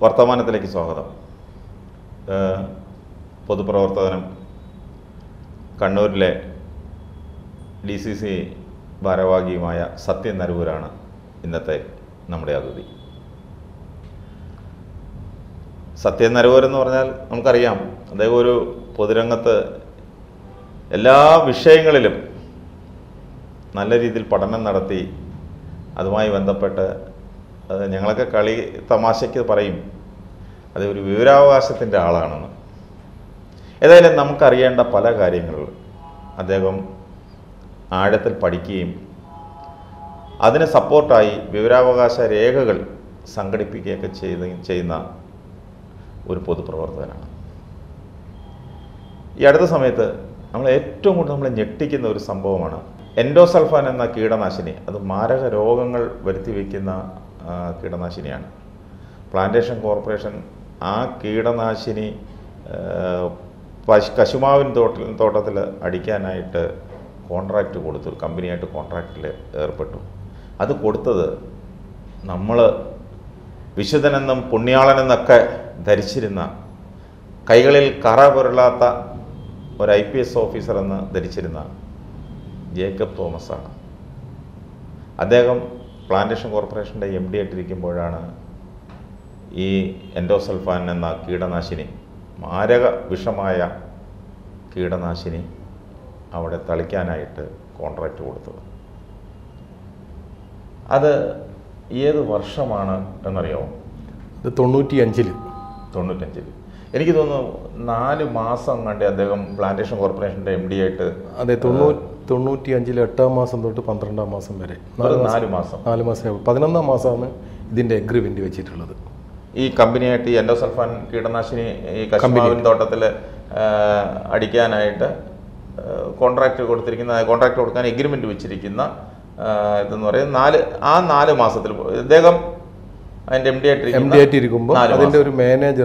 വർത്തമാനത്തിലേക്ക് സ്വാഗതം ഏഹ് പൊതുപ്രവർത്തകനും കണ്ണൂരിലെ ഡി സി സി ഭാരവാഹിയുമായ സത്യൻ നരൂരാണ് ഇന്നത്തെ നമ്മുടെ അതിഥി സത്യൻ നരൂർ എന്ന് പറഞ്ഞാൽ നമുക്കറിയാം അദ്ദേഹം ഒരു പൊതുരംഗത്ത് എല്ലാ വിഷയങ്ങളിലും നല്ല രീതിയിൽ പഠനം നടത്തി അതുമായി ബന്ധപ്പെട്ട് അത് ഞങ്ങളൊക്കെ കളി തമാശയ്ക്ക് പറയും അത് ഒരു വിവരാവകാശത്തിൻ്റെ ആളാണെന്ന് ഏതായാലും നമുക്കറിയേണ്ട പല കാര്യങ്ങളും അദ്ദേഹം ആഴത്തിൽ പഠിക്കുകയും അതിന് സപ്പോർട്ടായി വിവരാവകാശ രേഖകൾ സംഘടിപ്പിക്കുകയൊക്കെ ചെയ്ത് ചെയ്യുന്ന ഒരു പൊതുപ്രവർത്തകനാണ് ഈ അടുത്ത സമയത്ത് നമ്മൾ ഏറ്റവും കൂടുതൽ നമ്മളെ ഞെട്ടിക്കുന്ന ഒരു സംഭവമാണ് എൻഡോസൾഫാൻ എന്ന കീടനാശിനി അത് മാരക രോഗങ്ങൾ വരുത്തി വയ്ക്കുന്ന ആ, കീടനാശിനിയാണ് പ്ലാന്റേഷൻ കോർപ്പറേഷൻ ആ കീടനാശിനി ആ, പശു കശുമാവിൻ തോട്ടിൽ തോട്ടത്തിൽ അടിക്കാനായിട്ട് കോൺട്രാക്റ്റ് കൊടുത്തു കമ്പനിയായിട്ട് കോൺട്രാക്റ്റിൽ ഏർപ്പെട്ടു അത് കൊടുത്തത് നമ്മൾ വിശുദ്ധനെന്നും പുണ്യാളനെന്നൊക്കെ ധരിച്ചിരുന്ന കൈകളിൽ കറ പുരളാത്ത ഒരു ഐ പി എസ് ഓഫീസർ എന്ന് ധരിച്ചിരുന്ന ജേക്കബ് തോമസ് ആണ് അദ്ദേഹം പ്ലാന്റേഷൻ കോർപ്പറേഷൻ്റെ എം ഡി ആയിട്ടിരിക്കുമ്പോഴാണ് ഈ എൻഡോസൾഫാൻ എന്ന കീടനാശിനി മാരക വിഷമായ കീടനാശിനി അവിടെ തളിക്കാനായിട്ട് കോൺട്രാക്റ്റ് കൊടുത്തത് അത് ഏത് വർഷമാണ് എന്നറിയാമോ ഇത് തൊണ്ണൂറ്റി അഞ്ചിൽ തൊണ്ണൂറ്റഞ്ചിൽ എനിക്ക് തോന്നുന്നു നാല് മാസം കണ്ടേ അദ്ദേഹം പ്ലാന്റേഷൻ കോർപ്പറേഷൻ്റെ എം ഡി ആയിട്ട് അതെ തൊണ്ണൂ തൊണ്ണൂറ്റി അഞ്ചിൽ എട്ടാം മാസം തൊട്ട് പന്ത്രണ്ടാം മാസം വരെ ഒരു നാല് മാസം നാല് മാസം പതിനൊന്നാം മാസമാണ് ഇതിൻ്റെ എഗ്രിമെൻ്റ് വെച്ചിട്ടുള്ളത് ഈ കമ്പനിയായിട്ട് ഈ എൻഡോസൾഫാൻ കീടനാശിനി ഈ കശുമാവിൻ തോട്ടത്തിൽ അടിക്കാനായിട്ട് കോൺട്രാക്ട് കൊടുത്തിരിക്കുന്ന കോൺട്രാക്ട് കൊടുക്കാൻ എഗ്രിമെന്റ് വെച്ചിരിക്കുന്ന ആ, ഇതെന്ന് പറയുന്നത് നാല് ആ നാല് മാസത്തിൽ ഇദ്ദേഹം അതിന്റെ എം ഡി എം ഡി ആയിട്ട് ഇരിക്കുമ്പോൾ നാല് അതിൻ്റെ ഒരു മാനേജർ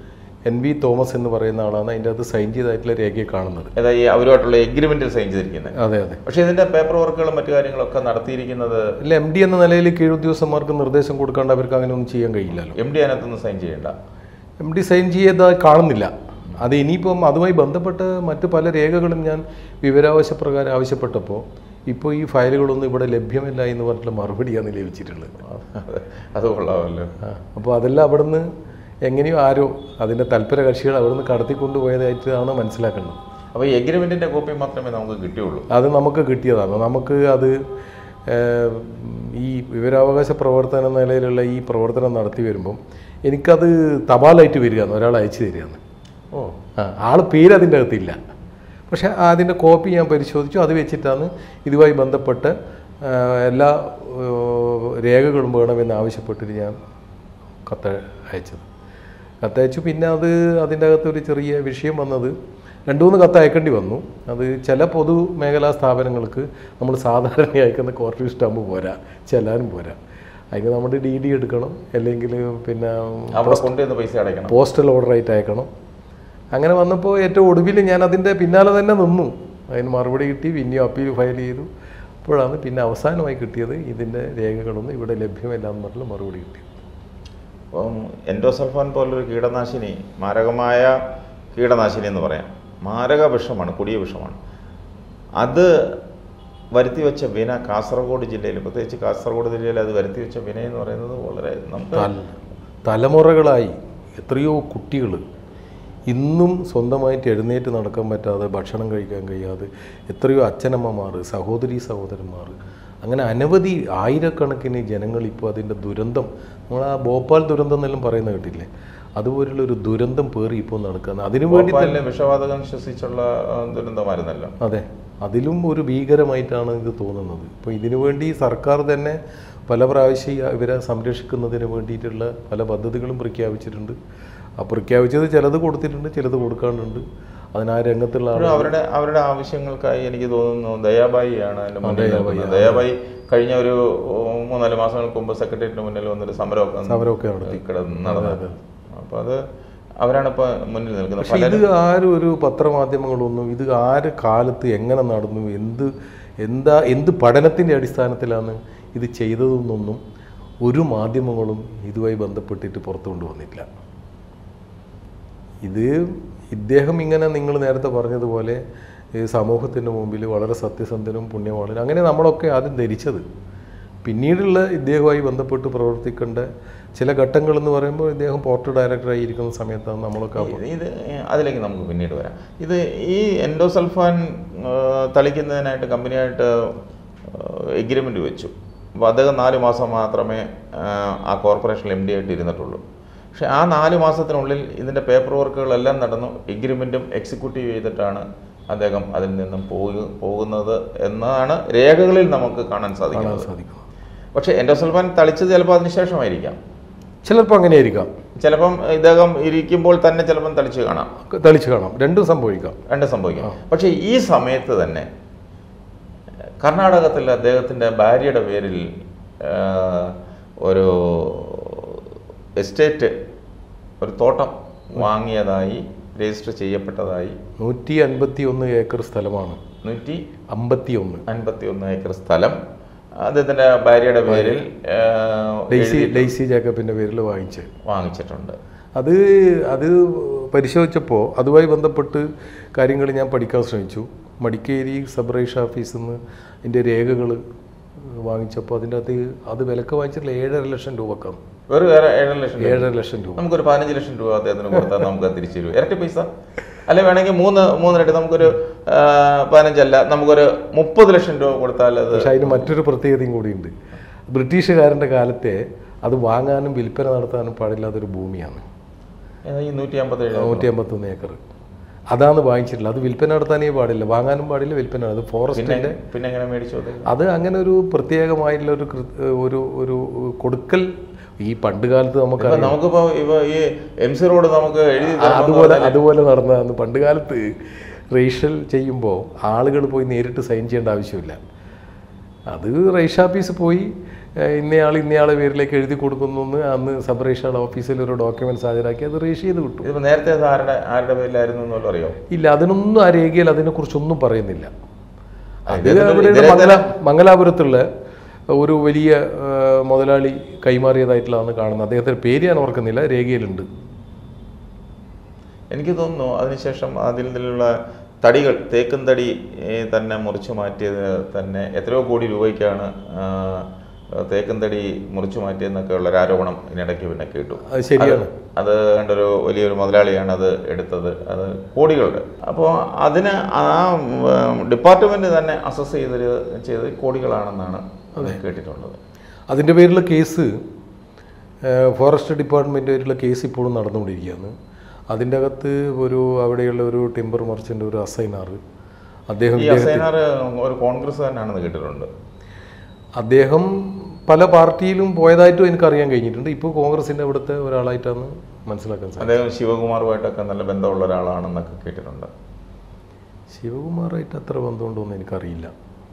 എൻ വി തോമസ് എന്ന് പറയുന്ന ആളാണ് അതിൻ്റെ അത് സൈൻ ചെയ്തായിട്ടുള്ള രേഖയെ കാണുന്നത് ഏതാ ഈ അവരുമായിട്ടുള്ള എഗ്രിമെന്റിൽ സൈൻ ചെയ്തിരിക്കുന്നത് അതെ അതെ പക്ഷേ ഇതിന്റെ പേപ്പർ വർക്കുകളും മറ്റു കാര്യങ്ങളൊക്കെ നടത്തിയിരിക്കുന്നത് അല്ല എം ഡി എന്ന നിലയിൽ കീഴുദ്യോഗസ്ഥന്മാർക്ക് നിർദ്ദേശം കൊടുക്കാണ്ട് അവർക്ക് അങ്ങനെ ഒന്നും ചെയ്യാൻ കഴിയില്ലല്ലോ എം ഡി അതിനകത്തൊന്നും സൈൻ ചെയ്യേണ്ട എം ഡി സൈൻ ചെയ്തതായി കാണുന്നില്ല അത് ഇനിയിപ്പം അതുമായി ബന്ധപ്പെട്ട് മറ്റ് പല രേഖകളും ഞാൻ വിവരാവകാശ പ്രകാരം ആവശ്യപ്പെട്ടപ്പോൾ ഇപ്പോൾ ഈ ഫയലുകളൊന്നും ഇവിടെ ലഭ്യമല്ല എന്ന് പറഞ്ഞിട്ടുള്ള മറുപടിയാണ് ലഭിച്ചിട്ടുള്ളത് അത് അത് കൊള്ളാമല്ലോ അപ്പോൾ അതെല്ലാം അവിടുന്ന് എങ്ങനെയോ ആരോ അതിൻ്റെ തൽപര കക്ഷികൾ അവിടുന്ന് കടത്തിക്കൊണ്ടുപോയതായിട്ടാണ് മനസ്സിലാക്കേണ്ടത് അപ്പോൾ ഈ എഗ്രിമെന്റിന്റെ കോപ്പി മാത്രമേ നമുക്ക് കിട്ടിയുള്ളൂ അത് നമുക്ക് കിട്ടിയതാണ് നമുക്ക് അത് ഏഹ്, ഈ വിവരാവകാശ പ്രവർത്തന നിലയിലുള്ള ഈ പ്രവർത്തനം നടത്തി വരുമ്പം എനിക്കത് തപാലായിട്ട് വരികയാണ് ഒരാൾ അയച്ചു തരികയാണ് ഓ ആ ആൾ പേര് അതിൻ്റെ അകത്തില്ല പക്ഷേ അതിൻ്റെ കോപ്പി ഞാൻ പരിശോധിച്ചു അത് വെച്ചിട്ടാണ് ഇതുമായി ബന്ധപ്പെട്ട് ആ, എല്ലാ ഏ, രേഖകളും വേണമെന്ന് ആവശ്യപ്പെട്ടിട്ട് ഞാൻ കത്ത് അയച്ചത് കത്തയച്ചു പിന്നെ അത് അതിൻ്റെ അകത്ത് ഒരു ചെറിയ വിഷയം വന്നത് രണ്ട് മൂന്ന് കത്ത് അയക്കേണ്ടി വന്നു അത് ചില പൊതുമേഖലാ സ്ഥാപനങ്ങൾക്ക് നമ്മൾ സാധാരണ അയക്കുന്ന ക്വാർട്ടർ സ്റ്റാമ്പ് പോരാ ചെല്ലാനും പോരാ അതിന് നമ്മുടെ ഡി ഡി എടുക്കണം അല്ലെങ്കിൽ പിന്നെ അവിടെ കൊണ്ടുവന്ന് പൈസ അടയ്ക്കണം പോസ്റ്റൽ ഓർഡർ ആയിട്ട് അയക്കണം അങ്ങനെ വന്നപ്പോൾ ഏറ്റവും ഒടുവിൽ ഞാൻ അതിൻ്റെ പിന്നാലെ തന്നെ നിന്നു അതിന് മറുപടി കിട്ടി പിന്നെയും അപ്പീൽ ഫയൽ ചെയ്തു അപ്പോഴാണ് പിന്നെ അവസാനമായി കിട്ടിയത് ഇതിൻ്റെ രേഖകളൊന്നും ഇവിടെ ലഭ്യമല്ല എന്ന് പറഞ്ഞിട്ടുള്ള മറുപടി കിട്ടി അപ്പം എൻഡോസൾഫാൻ പോലൊരു കീടനാശിനി മാരകമായ കീടനാശിനി എന്ന് പറയാം മാരക വിഷമാണ് കൊടിയ വിഷമാണ് അത് വരുത്തി വെച്ച വിന കാസർഗോഡ് ജില്ലയിൽ പ്രത്യേകിച്ച് കാസർഗോഡ് ജില്ലയിൽ അത് വരുത്തി വെച്ച വിന എന്ന് പറയുന്നത് വളരെ നമുക്ക് തല- തലമുറകളായി എത്രയോ കുട്ടികൾ ഇന്നും സ്വന്തമായിട്ട് എഴുന്നേറ്റ് നടക്കാൻ പറ്റാതെ ഭക്ഷണം കഴിക്കാൻ കഴിയാതെ എത്രയോ അച്ഛനമ്മമാർ സഹോദരി സഹോദരന്മാർ അങ്ങനെ അനവധി ആയിരക്കണക്കിന് ജനങ്ങൾ ഇപ്പോൾ അതിൻ്റെ ദുരന്തം നമ്മൾ ആ ഭോപ്പാൽ ദുരന്തം എന്നെല്ലാം പറയുന്ന കേട്ടില്ലേ അതുപോലുള്ള ഒരു ദുരന്തം പേറി ഇപ്പോൾ നടക്കുന്നത് അതിനു വേണ്ടി ഭോപ്പാലിലെ വിഷവാതകം ശ്വസിച്ചുള്ള ആ, ദുരന്തമായിരുന്നല്ലോ അതെ അതിലും ഒരു ഭീകരമായിട്ടാണ് ഇത് തോന്നുന്നത് ഇപ്പോൾ ഇതിനു വേണ്ടി സർക്കാർ തന്നെ പല പ്രാവശ്യം ഈ ഇവരെ സംരക്ഷിക്കുന്നതിന് വേണ്ടിയിട്ടുള്ള പല പദ്ധതികളും പ്രഖ്യാപിച്ചിട്ടുണ്ട് ആ പ്രഖ്യാപിച്ചത് ചിലത് കൊടുത്തിട്ടുണ്ട് ചിലത് കൊടുക്കാണ്ടുണ്ട് അതിന് ആ രംഗത്തുള്ള ഒരു ആളുകൾ അവരുടെ അവരുടെ ആവശ്യങ്ങൾക്കായി എനിക്ക് തോന്നുന്നു ദയാബായി ആണ് അതിന്റെ മുന്നിൽ നിൽക്കുന്നത് ദയാബായി കഴിഞ്ഞ ഒരു ഓ, മൂന്നാല് മാസങ്ങൾക്ക് മുമ്പ് സെക്രട്ടേറിയറ്റിന് മുന്നിൽ വന്നൊരു സമരമൊക്കെ സമരമൊക്കെ നടത്തി കിടന്ന് നടന്നത് അപ്പോൾ അത് അവരാണ് ഇപ്പോൾ മുന്നിൽ നിൽക്കുന്നത് പക്ഷെ ഇത് ആരും ഒരു പത്രമാധ്യമങ്ങളൊന്നും ഇത് ആര് കാലത്ത് എങ്ങനെ നടന്നു എന്ത് എന്താ എന്ത് പഠനത്തിൻ്റെ അടിസ്ഥാനത്തിലാണ് ഇത് ചെയ്തതെന്നൊന്നും ഒരു മാധ്യമങ്ങളും ഇതുമായി ബന്ധപ്പെട്ടിട്ട് പുറത്തു കൊണ്ടുവന്നിട്ടില്ല ഇത് ഇദ്ദേഹം ഇങ്ങനെ നിങ്ങൾ നേരത്തെ പറഞ്ഞതുപോലെ ഈ സമൂഹത്തിൻ്റെ മുമ്പിൽ വളരെ സത്യസന്ധനും പുണ്യവാളനും അങ്ങനെ നമ്മളൊക്കെ ആദ്യം ധരിച്ചത് പിന്നീടുള്ള ഇദ്ദേഹവുമായി ബന്ധപ്പെട്ട് പ്രവർത്തിക്കേണ്ട ചില ഘട്ടങ്ങളെന്ന് പറയുമ്പോൾ ഇദ്ദേഹം പോർട്ട് ഡയറക്ടറായി ഇരിക്കുന്ന സമയത്താണ് നമ്മളൊക്കെ അപ്പോൾ ഇത് അതിലേക്ക് നമുക്ക് പിന്നീട് വരാം ഇത് ഈ എൻഡോസൾഫാൻ ആ, തളിക്കുന്നതിനായിട്ട് കമ്പനിയായിട്ട് എഗ്രിമെൻ്റ് വെച്ചു അപ്പോൾ അദ്ദേഹം നാല് മാസം മാത്രമേ ആ, ആ കോർപ്പറേഷനിൽ എം ഡി ആയിട്ട് ഇരുന്നിട്ടുള്ളൂ പക്ഷേ ആ നാല് മാസത്തിനുള്ളിൽ ഇതിൻ്റെ പേപ്പർ വർക്കുകളെല്ലാം നടന്നു എഗ്രിമെൻറ്റും എക്സിക്യൂട്ടീവ് ചെയ്തിട്ടാണ് അദ്ദേഹം അതിൽ നിന്നും പോകു പോകുന്നത് എന്നാണ് രേഖകളിൽ നമുക്ക് കാണാൻ കാണാൻ സാധിക്കുന്നത് സാധിക്കും പക്ഷേ എൻഡോസൾഫാൻ തളിച്ചത് ചിലപ്പോൾ അതിനുശേഷമായിരിക്കാം ചിലപ്പോൾ അങ്ങനെയായിരിക്കാം ചിലപ്പം ഇദ്ദേഹം ഇരിക്കുമ്പോൾ തന്നെ ചിലപ്പം തളിച്ച് കാണാം തെളിച്ച് കാണാം രണ്ടും സംഭവിക്കാം രണ്ട് സംഭവിക്കാം പക്ഷേ ഈ സമയത്ത് തന്നെ കർണാടകത്തിൽ അദ്ദേഹത്തിൻ്റെ ഭാര്യയുടെ പേരിൽ ആ, ഒരു എസ്റ്റേറ്റ് ഒരു തോട്ടം വാങ്ങിയതായി രജിസ്റ്റർ ചെയ്യപ്പെട്ടതായി നൂറ്റി അൻപത്തി ഒന്ന് ഏക്കർ സ്ഥലമാണ് നൂറ്റി അമ്പത്തി ഒന്ന് അൻപത്തി ഒന്ന് ഏക്കർ സ്ഥലം അദ്ദേഹത്തിൻ്റെ ഭാര്യയുടെ പേരിൽ ആ, ഡെയ്സി എഴുതി ഡെയ്സി ജാക്കബിൻ്റെ പേരിൽ വാങ്ങിച്ച് വാങ്ങിച്ചിട്ടുണ്ട് അത് അത് പരിശോധിച്ചപ്പോൾ അതുമായി ബന്ധപ്പെട്ട് കാര്യങ്ങൾ ഞാൻ പഠിക്കാൻ ശ്രമിച്ചു മടിക്കേരി സബ് രജിസ്ട്രാർ ഓഫീസിൽ നിന്ന് അതിൻ്റെ രേഖകൾ വാങ്ങിച്ചപ്പോൾ അതിൻ്റെ അകത്ത് അത് വിലക്ക് വാങ്ങിച്ചിട്ടില്ല ഏഴര ലക്ഷം രൂപക്കാണ് വെറും ഏറെ ഏഴര ലക്ഷം രൂപ. ഏഴര ലക്ഷം രൂപ നമുക്കൊരു പതിനഞ്ച് ലക്ഷം രൂപ അദ്ദേഹത്തിന് കൊടുത്താൽ നമുക്ക് അത് തിരിച്ചു തരും ഇരട്ടി പൈസ അല്ലെ വേണമെങ്കിൽ മൂന്ന് മൂന്നിരട്ടി നമുക്കൊരു ആ, പതിനഞ്ചല്ല നമുക്കൊരു മുപ്പത് ലക്ഷം രൂപ കൊടുത്താൽ അത് പക്ഷെ അതിന് മറ്റൊരു പ്രത്യേകതയും കൂടിയുണ്ട് ബ്രിട്ടീഷുകാരൻ്റെ കാലത്തെ അത് വാങ്ങാനും വിൽപ്പന നടത്താനും പാടില്ലാത്തൊരു ഭൂമിയാണ് ഏതാ ഈ നൂറ്റി അമ്പത്തേഴ് നൂറ്റി അമ്പത്തൊന്ന് ഏക്കർ അതാണ് വാങ്ങിച്ചിട്ടുള്ളത് അത് വിൽപ്പന നടത്താനേ പാടില്ല വാങ്ങാനും പാടില്ല വിൽപ്പന അത് ഫോറസ്റ്റിൻ്റെ പിന്നെ എങ്ങനെ മേടിച്ചു അത് അത് അങ്ങനെ ഒരു പ്രത്യേകമായിട്ടുള്ള ഒരു കൃ- ഒരു ഒരു കൊടുക്കൽ ഈ പണ്ട് കാലത്ത് നമുക്ക് ഇപ്പൊ നമുക്കിപ്പോ ഇപ്പൊ ഈ എം സി റോഡ് നമുക്ക് എഴുതി ആ, തരണമെന്ന് അതുപോലെ പറഞ്ഞാല് അതുപോലെ നടന്നതാണ് പണ്ട് കാലത്ത് റേഷ്യൽ ചെയ്യുമ്പോൾ ആളുകൾ പോയി നേരിട്ട് സൈൻ ചെയ്യേണ്ട ആവശ്യമില്ല അത് റേഷ്യ ഓഫീസിൽ പോയി ഏഹ്, ഇന്നയാൾ ഇന്നയാളെ പേരിലേക്ക് എഴുതി കൊടുക്കുന്നു എന്ന് അന്ന് സബ് രജിസ്ട്രാർ ഓഫീസിൽ ഒരു ഡോക്യുമെന്റ്സ് ഹാജരാക്കി അത് രജിസ്റ്റർ ചെയ്ത് കിട്ടും ഇതിപ്പോ നേരത്തെ അത് ആരുടെ ആരുടെ പേരിലായിരുന്നു എന്നുള്ള അറിയോ ഇല്ല അതിനൊന്നും ആ രേഖയിൽ അതിനെക്കുറിച്ചൊന്നും പറയുന്നില്ല അത് ഇദ്ദേഹത്തിന് അവിടെ ഇദ്ദേഹത്തിന് മംഗല മംഗലാപുരത്തുള്ള ഒരു വലിയ ആ, മുതലാളി കൈമാറിയതായിട്ടുള്ളതാണ് കാണുന്നത് അദ്ദേഹത്തിന്റെ പേര് ഞാൻ ഓർക്കുന്നില്ല രേഖയിലുണ്ട് എനിക്ക് തോന്നുന്നു അതിനുശേഷം അതിൽ നിന്നുള്ള തടികൾ തേക്കും തടി ഏ, തന്നെ മുറിച്ചു മാറ്റിയത് തന്നെ എത്രയോ കോടി രൂപയ്ക്കാണ് ആ, തേക്കും തടി മുറിച്ചു മാറ്റിയെന്നൊക്കെ ഉള്ള ഒരു ആരോപണം ഇതിനിടയ്ക്ക് പിന്നെ കേട്ടു അത് ശരിയാണ് അത് കണ്ടൊരു വലിയൊരു മുതലാളിയാണ് അത് എടുത്തത് അത് കോടികളുടെ അപ്പോൾ അതിന് ആ ഡിപ്പാർട്ട്മെന്റ് തന്നെ അസസ് ചെയ്തൊരു ചെയ്ത് കോടികളാണെന്നാണ് അത് കേട്ടിട്ടുള്ളത് അതിൻ്റെ പേരിലുള്ള കേസ് ഏഹ്, ഫോറസ്റ്റ് ഡിപ്പാർട്ട്മെൻറ്റ് പേരിലുള്ള കേസ് ഇപ്പോഴും നടന്നുകൊണ്ടിരിക്കുകയാണ് അതിൻ്റെ അകത്ത് ഒരു അവിടെയുള്ള ഒരു ടിമ്പർ മർച്ചൻ്റ് ഒരു അസൈനാർ അദ്ദേഹം ഈ അസൈനാർ ഒരു കോൺഗ്രസ് തന്നെയാണെന്ന് കേട്ടിട്ടുണ്ട് അദ്ദേഹം പല പാർട്ടിയിലും പോയതായിട്ടും എനിക്കറിയാൻ കഴിഞ്ഞിട്ടുണ്ട് ഇപ്പോൾ കോൺഗ്രസിൻ്റെ അവിടുത്തെ ഒരാളായിട്ടാണ് മനസ്സിലാക്കാൻ സാധിക്കും അദ്ദേഹം ശിവകുമാറുമായിട്ടൊക്കെ നല്ല ബന്ധമുള്ള ഒരാളാണെന്നൊക്കെ കേട്ടിട്ടുണ്ട് ശിവകുമാറായിട്ട് അത്ര ബന്ധമുണ്ടോ എന്ന് എനിക്കറിയില്ല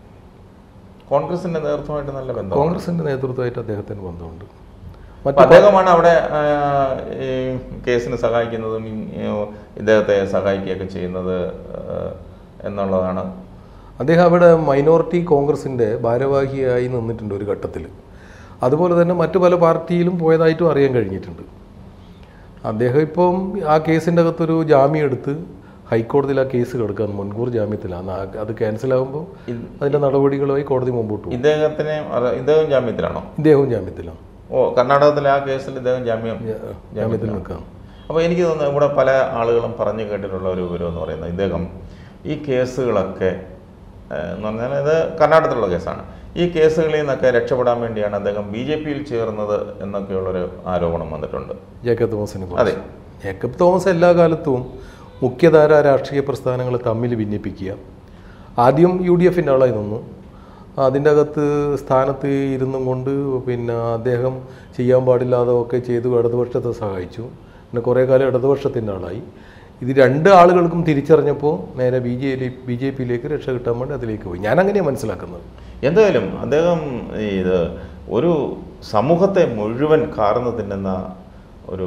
കോൺഗ്രസിന്റെ നേതൃത്വമായിട്ട് നല്ല ബന്ധം കോൺഗ്രസിൻ്റെ നേതൃത്വമായിട്ട് അദ്ദേഹത്തിന് ബന്ധമുണ്ട് അപ്പൊ മറ്റു അദ്ദേഹമാണ് അവിടെ ആ, ഈ കേസിന് സഹായിക്കുന്നതും ഈ, ഇദ്ദേഹത്തെ സഹായിക്കുകയൊക്കെ ചെയ്യുന്നത് ആ, എന്നുള്ളതാണ് അദ്ദേഹം അവിടെ മൈനോറിറ്റി കോൺഗ്രസിൻ്റെ ഭാരവാഹിയായി നിന്നിട്ടുണ്ട് ഒരു ഘട്ടത്തിൽ അതുപോലെ തന്നെ മറ്റു പല പാർട്ടിയിലും പോയതായിട്ടും അറിയാൻ കഴിഞ്ഞിട്ടുണ്ട് അദ്ദേഹം ഇപ്പം ആ കേസിൻ്റെ അകത്തൊരു ജാമ്യം എടുത്ത് ഹൈക്കോടതിയിൽ ആ കേസ് കിടക്കാൻ മുൻകൂർ ജാമ്യത്തിലാണ് ആ- അത് ക്യാൻസലാകുമ്പോൾ അതിൻ്റെ നടപടികളുമായി കോടതി മുമ്പോട്ട് പോകും ഇദ്ദേഹത്തിന് അറ- ഇദ്ദേഹം ജാമ്യത്തിലാണോ ഇദ്ദേഹവും ജാമ്യത്തിലാണ് ഓ കർണാടകത്തിലെ ആ കേസിൽ ഇദ്ദേഹം ജാമ്യം ജാമ്യത്തിൽ നിൽക്കാം അപ്പോൾ എനിക്ക് തോന്നുന്നു ഇവിടെ പല ആളുകളും പറഞ്ഞു കേട്ടിട്ടുള്ള ഒരു വിവരം എന്ന് പറയുന്നത് ഇദ്ദേഹം ഈ കേസുകളൊക്കെ ഏഹ്, എന്ന് പറഞ്ഞാൽ ഇത് കർണാടകത്തിലുള്ള കേസാണ് ഈ കേസുകളിൽ നിന്നൊക്കെ രക്ഷപ്പെടാൻ വേണ്ടിയാണ് അദ്ദേഹം ബി ജെ പിയിൽ ചേർന്നത് എന്നൊക്കെയുള്ളൊരു ആരോപണം വന്നിട്ടുണ്ട് ജേക്കബ് തോമസിനെ അതെ. കുറിച്ച് ജേക്കബ് തോമസ് എല്ലാ കാലത്തും മുഖ്യധാര രാഷ്ട്രീയ പ്രസ്ഥാനങ്ങളെ തമ്മിൽ ഭിന്നിപ്പിക്കുക ആദ്യം യു ഡി എഫിൻ്റെ ആളായി നിന്നു അതിൻ്റെ അകത്ത് സ്ഥാനത്ത് ഇരുന്നും കൊണ്ട് പിന്നെ അദ്ദേഹം ചെയ്യാൻ പാടില്ലാതെ ഒക്കെ ചെയ്തു ഇടതുപക്ഷത്തെ സഹായിച്ചു പിന്നെ കുറേ കാലം ഇടതുപക്ഷത്തിൻ്റെ ആളായി ഇത് രണ്ട് ആളുകൾക്കും തിരിച്ചറിഞ്ഞപ്പോൾ നേരെ ബി ജെ ബി ജെ പിയിലേക്ക് രക്ഷ കിട്ടാൻ വേണ്ടി അതിലേക്ക് പോയി ഞാൻ അങ്ങനെയാണ് മനസ്സിലാക്കുന്നത് എന്തായാലും അദ്ദേഹം ഈ ഇത് ഒരു സമൂഹത്തെ മുഴുവൻ കാർന്നു തിന്നുന്ന ഒരു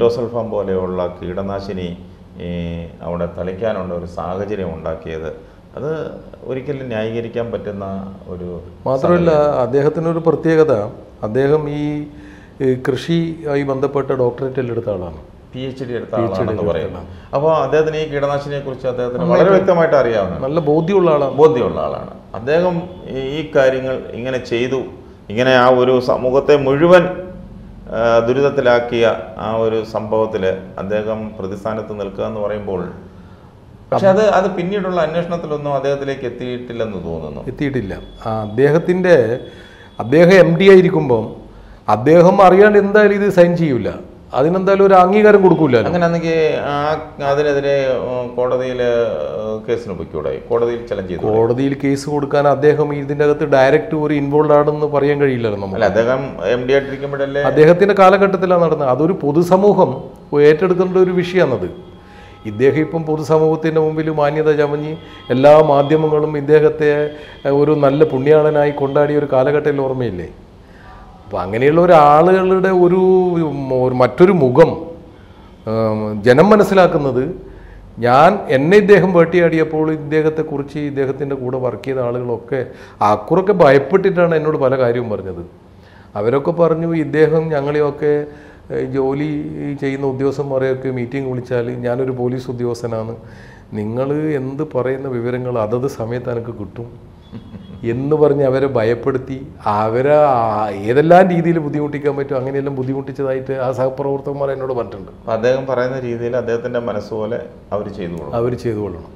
എൻഡോസൾഫാം പോലെയുള്ള കീടനാശിനി ഈ അവിടെ തളിക്കാനുള്ള ഒരു സാഹചര്യം ഉണ്ടാക്കിയത് അത് ഒരിക്കലും ന്യായീകരിക്കാൻ പറ്റുന്ന ഒരു മാത്രമല്ല അദ്ദേഹത്തിനൊരു പ്രത്യേകത അദ്ദേഹം ഈ ഈ കൃഷിയായി ബന്ധപ്പെട്ട ഡോക്ടറേറ്റ് എല്ലാം എടുത്ത ആളാണ് പി എച്ച് ഡി എടുത്ത ആളാണെന്ന് പറയുന്നു അപ്പോൾ അദ്ദേഹത്തിന് ഈ കീടനാശിനിയെ കുറിച്ച് അദ്ദേഹത്തിന് വളരെ വ്യക്തമായിട്ട് അറിയാവുന്ന നല്ല ബോധ്യമുള്ള ആളാണ് ബോധ്യമുള്ള ആളാണ് അദ്ദേഹം ഈ- ഈ കാര്യങ്ങൾ ഇങ്ങനെ ചെയ്തു ഇങ്ങനെ ആ ഒരു സമൂഹത്തെ മുഴുവൻ ആ, ദുരിതത്തിലാക്കിയ ആ ഒരു സംഭവത്തിൽ അദ്ദേഹം പ്രതിസ്ഥാനത്ത് നിൽക്കുക എന്ന് പറയുമ്പോൾ പക്ഷെ അത് അത് പിന്നീടുള്ള അന്വേഷണത്തിലൊന്നും അദ്ദേഹത്തിലേക്ക് എത്തിയിട്ടില്ലെന്ന് തോന്നുന്നു എത്തിയിട്ടില്ല ആ അദ്ദേഹത്തിൻ്റെ അദ്ദേഹം എം ഡി ആയിരിക്കുമ്പം അദ്ദേഹം അറിയാണ്ട് എന്തായാലും ഇത് സൈൻ ചെയ്യൂല അതിനെന്തായാലും ഒരു അംഗീകാരം കൊടുക്കൂലല്ലോ അങ്ങനെയാണെങ്കിൽ ആ അതിനെതിരെ കോടതിയിൽ കേസിന് പൊയ്ക്കൂടെ കോടതിയിൽ ചലഞ്ച് ചെയ്തു കോടതിയിൽ കേസ് കൊടുക്കാൻ അദ്ദേഹം ഇതിൻ്റെ അകത്ത് ഡയറക്റ്റ് ഒരു ഇൻവോൾവ് ആണെന്ന് പറയാൻ കഴിയില്ലല്ലോ നമുക്ക് അല്ല അദ്ദേഹം എം ഡി ആയിട്ടിരിക്കുമ്പോഴല്ലേ അദ്ദേഹത്തിന്റെ കാലഘട്ടത്തിലാണ് നടന്നത് അതൊരു പൊതുസമൂഹം ഏറ്റെടുക്കേണ്ട ഒരു വിഷയമാണത് ഇദ്ദേഹം ഇപ്പം പൊതുസമൂഹത്തിൻ്റെ മുമ്പിൽ മാന്യത ചമഞ്ഞ് എല്ലാ മാധ്യമങ്ങളും ഇദ്ദേഹത്തെ ഏഹ്, ഒരു നല്ല പുണ്യാളനായി കൊണ്ടാടിയ ഒരു കാലഘട്ടത്തിൽ ഓർമ്മയില്ലേ അപ്പോൾ അങ്ങനെയുള്ള ഒരാളുകളുടെ ഒരു ഒരു മറ്റൊരു മുഖം ഏം, ജനം മനസ്സിലാക്കുന്നത് ഞാൻ എന്നെ ഇദ്ദേഹം വേട്ടിയാടിയപ്പോൾ ഇദ്ദേഹത്തെക്കുറിച്ച് ഇദ്ദേഹത്തിൻ്റെ കൂടെ വർക്ക് ചെയ്ത ആളുകളൊക്കെ അക്കുറൊക്കെ ഭയപ്പെട്ടിട്ടാണ് എന്നോട് പല കാര്യവും പറഞ്ഞത് അവരൊക്കെ പറഞ്ഞു ഇദ്ദേഹം ഞങ്ങളെയൊക്കെ ഏഹ്, ജോലി ചെയ്യുന്ന ഉദ്യോഗസ്ഥന്മാരെയൊക്കെ മീറ്റിംഗ് വിളിച്ചാൽ ഞാനൊരു പോലീസ് ഉദ്യോഗസ്ഥനാണ് നിങ്ങൾ എന്ത് പറയുന്ന വിവരങ്ങൾ അതത് സമയത്ത് എനിക്ക് കിട്ടും എന്ന് പറഞ്ഞ് അവരെ ഭയപ്പെടുത്തി അവരെ ആ- ഏതെല്ലാം രീതിയിൽ ബുദ്ധിമുട്ടിക്കാൻ പറ്റും അങ്ങനെയെല്ലാം ബുദ്ധിമുട്ടിച്ചതായിട്ട് ആ സഹപ്രവർത്തകന്മാർ എന്നോട് പറഞ്ഞിട്ടുണ്ട് അപ്പൊ അദ്ദേഹം പറയുന്ന രീതിയിൽ അദ്ദേഹത്തിന്റെ മനസ്സുപോലെ അവർ ചെയ്തു കൊടുക്കും അവർ ചെയ്തു കൊള്ളണം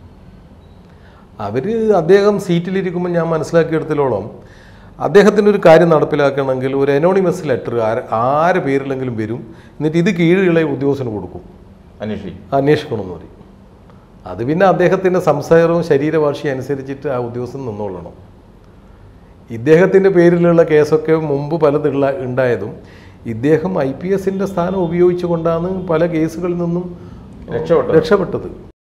അവർ അദ്ദേഹം സീറ്റിലിരിക്കുമ്പോൾ ഞാൻ മനസ്സിലാക്കിയെടുത്തോളം അദ്ദേഹത്തിൻ്റെ ഒരു കാര്യം നടപ്പിലാക്കണമെങ്കിൽ ഒരു അനോണിമസ് ലെറ്റർ ആര് ആരെ പേരിലെങ്കിലും വരും എന്നിട്ട് ഇത് കീഴുകളെ ഉദ്യോഗസ്ഥന് കൊടുക്കും അന്വേഷിക്കും അന്വേഷിക്കണമെന്ന് പറയും അത് പിന്നെ അദ്ദേഹത്തിൻ്റെ സംസാരവും ശരീരഭാഷയും അനുസരിച്ചിട്ട് ആ ഉദ്യോഗസ്ഥൻ നിന്നോളണം ഇദ്ദേഹത്തിൻ്റെ പേരിലുള്ള കേസൊക്കെ മുമ്പ് പലതുള്ള ഉണ്ടായതും ഇദ്ദേഹം ഐ പി എസിൻ്റെ സ്ഥാനം ഉപയോഗിച്ചുകൊണ്ടാണ് പല കേസുകളിൽ നിന്നും രക്ഷപ്പെട്ടു രക്ഷപ്പെട്ടത്